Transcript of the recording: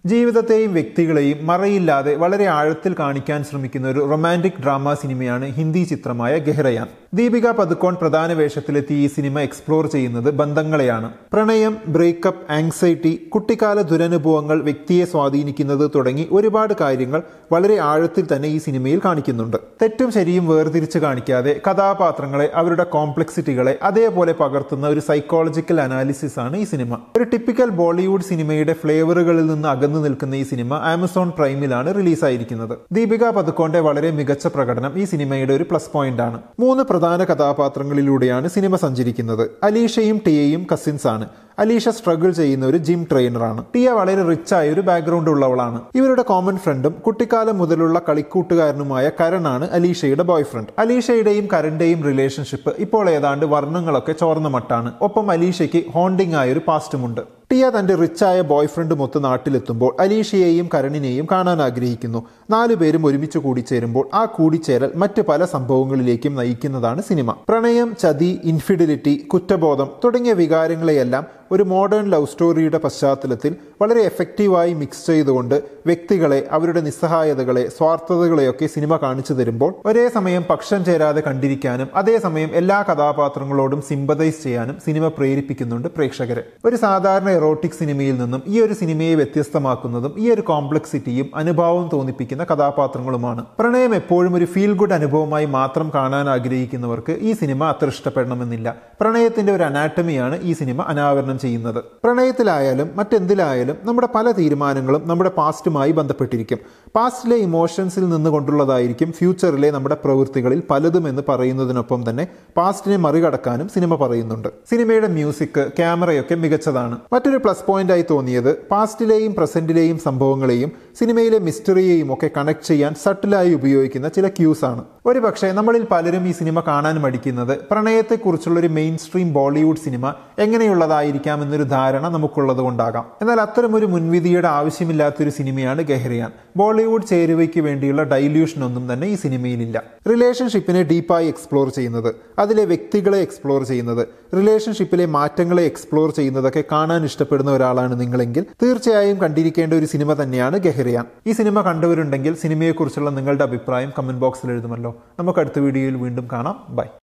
ജീവിതത്തെയും വ്യക്തികളെയും മറയില്ലാതെ വളരെ ആഴത്തിൽ കാണിക്കാൻ ശ്രമിക്കുന്ന ഒരു റൊമാൻറ്റിക് ഡ്രാമ സിനിമയാണ് ഹിന്ദി ചിത്രമായ ഗെഹ്റയാൻ ദീപിക പതുക്കോൺ പ്രധാന വേഷത്തിലെത്തി ഈ സിനിമ എക്സ്പ്ലോർ ചെയ്യുന്നത് ബന്ധങ്ങളെയാണ് പ്രണയം ബ്രേക്കപ്പ് ആങ്സൈറ്റി കുട്ടിക്കാല ദുരനുഭവങ്ങൾ വ്യക്തിയെ സ്വാധീനിക്കുന്നത് തുടങ്ങി ഒരുപാട് കാര്യങ്ങൾ വളരെ ആഴത്തിൽ തന്നെ ഈ സിനിമയിൽ കാണിക്കുന്നുണ്ട് തെറ്റും ശരിയും വേർതിരിച്ച് കാണിക്കാതെ കഥാപാത്രങ്ങളെ അവരുടെ കോംപ്ലക്സിറ്റികളെ അതേപോലെ പകർത്തുന്ന ഒരു സൈക്കോളജിക്കൽ അനാലിസിസ് ആണ് ഈ സിനിമ ഒരു ടിപ്പിക്കൽ ബോളിവുഡ് സിനിമയുടെ ഫ്ലേവറുകളിൽ നിന്ന് അകന്നു നിൽക്കുന്ന ഈ സിനിമ ആമസോൺ പ്രൈമിലാണ് റിലീസായിരിക്കുന്നത് ദീപിക പതുക്കോന്റെ വളരെ മികച്ച പ്രകടനം ഈ സിനിമയുടെ ഒരു പ്ലസ് പോയിന്റ് ആണ് മൂന്ന് പ്രധാന കഥാപാത്രങ്ങളിലൂടെയാണ് സിനിമ സഞ്ചരിക്കുന്നത് അലീഷയും ടിയയും കസിൻസ് ആണ് അലീഷ സ്ട്രഗിൾ ചെയ്യുന്ന ഒരു ജിം ട്രെയിനറാണ് ടിയ വളരെ റിച്ച് ആയ ഒരു ബാക്ക്ഗ്രൗണ്ട് ഉള്ളവളാണ് ഇവരുടെ കോമൺ ഫ്രണ്ടും കുട്ടിക്കാലം മുതലുള്ള കളിക്കൂട്ടുകാരനുമായ കരണാണ് അലീഷയുടെ ബോയ് ഫ്രണ്ട് അലീഷയുടെയും കരന്റെയും റിലേഷൻഷിപ്പ് ഇപ്പോൾ ഏതാണ്ട് വർണ്ണങ്ങളൊക്കെ ചോർന്ന മട്ടാണ് ഒപ്പം അലീഷയ്ക്ക് ഹോണ്ടിങ് ആയ ഒരു പാസ്റ്റുമുണ്ട് ടിയ തന്റെ റിച്ചായ ബോയ് ഫ്രണ്ടുമൊത്ത് നാട്ടിലെത്തുമ്പോൾ അലീഷയെയും കരണിനെയും കാണാൻ ആഗ്രഹിക്കുന്നു നാലുപേരും ഒരുമിച്ച് കൂടിച്ചേരുമ്പോൾ ആ കൂടിച്ചേരൽ മറ്റ് പല സംഭവങ്ങളിലേക്കും നയിക്കുന്നതാണ് സിനിമ പ്രണയം ചതി ഇൻഫിഡിലിറ്റി കുറ്റബോധം തുടങ്ങിയ വികാരങ്ങളെയെല്ലാം ഒരു മോഡേൺ ലവ് സ്റ്റോറിയുടെ പശ്ചാത്തലത്തിൽ വളരെ എഫക്റ്റീവായി മിക്സ് ചെയ്തുകൊണ്ട് വ്യക്തികളെ അവരുടെ നിസ്സഹായതകളെ സ്വാർത്ഥതകളെയൊക്കെ സിനിമ കാണിച്ചു തരുമ്പോൾ ഒരേ സമയം പക്ഷം ചേരാതെ കണ്ടിരിക്കാനും അതേസമയം എല്ലാ കഥാപാത്രങ്ങളോടും സിമ്പതൈസ് ചെയ്യാനും സിനിമ പ്രേരിപ്പിക്കുന്നുണ്ട് പ്രേക്ഷകരെ ഒരു സാധാരണ എറോട്ടിക് സിനിമയിൽ നിന്നും ഈ ഒരു സിനിമയെ വ്യത്യസ്തമാക്കുന്നതും ഈ ഒരു കോംപ്ലക്സിറ്റിയും അനുഭാവം തോന്നിപ്പിക്കുന്ന കഥാപാത്രങ്ങളുമാണ് പ്രണയം എപ്പോഴും ഒരു ഫീൽ ഗുഡ് അനുഭവമായി മാത്രം കാണാൻ ആഗ്രഹിക്കുന്നവർക്ക് ഈ സിനിമ അത്ര ഇഷ്ടപ്പെടണമെന്നില്ല പ്രണയത്തിന്റെ ഒരു അനാട്ടമിയാണ് ഈ സിനിമ അനാവരണം ചെയ്യുന്നത് പ്രണയത്തിലായാലും മറ്റെന്തിലായാലും നമ്മുടെ പല തീരുമാനങ്ങളും നമ്മുടെ പാസ്റ്റുമായി ബന്ധപ്പെട്ടിരിക്കും പാസ്റ്റിലെ ഇമോഷൻസിൽ നിന്നുകൊണ്ടുള്ളതായിരിക്കും ഫ്യൂച്ചറിലെ നമ്മുടെ പ്രവൃത്തികളിൽ പലതും എന്ന് പറയുന്നതിനൊപ്പം തന്നെ പാസ്റ്റിനെ മറികടക്കാനും സിനിമ പറയുന്നുണ്ട് സിനിമയുടെ മ്യൂസിക് ക്യാമറയൊക്കെ മികച്ചതാണ് മറ്റൊരു പ്ലസ് പോയിന്റ് ആയി തോന്നിയത് പാസ്റ്റിലെയും പ്രസന്റിലെയും സംഭവങ്ങളെയും സിനിമയിലെ മിസ്റ്ററിയെയും ഒക്കെ കണക്ട് ചെയ്യാൻ സട്ടിലായി ഉപയോഗിക്കുന്ന ചില ക്യൂസ് ആണ് ഒരു പക്ഷേ നമ്മളിൽ പലരും ഈ സിനിമ കാണാൻ മടിക്കുന്നത് പ്രണയത്തെക്കുറിച്ചുള്ള ഒരു മെയിൻ സ്ട്രീം ബോളിവുഡ് സിനിമ എങ്ങനെയുള്ളതായിരിക്കാം എന്നൊരു ധാരണ നമുക്കുള്ളത് കൊണ്ടാകാം എന്നാൽ അത്തരമൊരു മുൻവിധിയുടെ ആവശ്യമില്ലാത്തൊരു സിനിമയാണ് ഗെഹ്റിയാൻ ബോളിവുഡ് ചേരുവയ്ക്ക് വേണ്ടിയുള്ള ഡൈല്യൂഷൻ ഒന്നും തന്നെ ഈ സിനിമയിലില്ല റിലേഷൻഷിപ്പിനെ ഡീപ്പായി എക്സ്പ്ലോർ ചെയ്യുന്നത് അതിലെ വ്യക്തികളെ എക്സ്പ്ലോർ ചെയ്യുന്നത് റിലേഷൻഷിപ്പിലെ മാറ്റങ്ങളെ എക്സ്പ്ലോർ ചെയ്യുന്നതൊക്കെ കാണാൻ ഇഷ്ടപ്പെടുന്ന ഒരാളാണ് നിങ്ങളെങ്കിൽ തീർച്ചയായും കണ്ടിരിക്കേണ്ട ഒരു സിനിമ തന്നെയാണ് ഗെഹ്റിയാൻ ഈ സിനിമ കണ്ടവരുണ്ടെങ്കിൽ സിനിമയെക്കുറിച്ചുള്ള നിങ്ങളുടെ അഭിപ്രായം കമന്റ് ബോക്സിൽ എഴുതുമല്ലോ നമുക്ക് അടുത്ത വീഡിയോയിൽ വീണ്ടും കാണാം ബൈ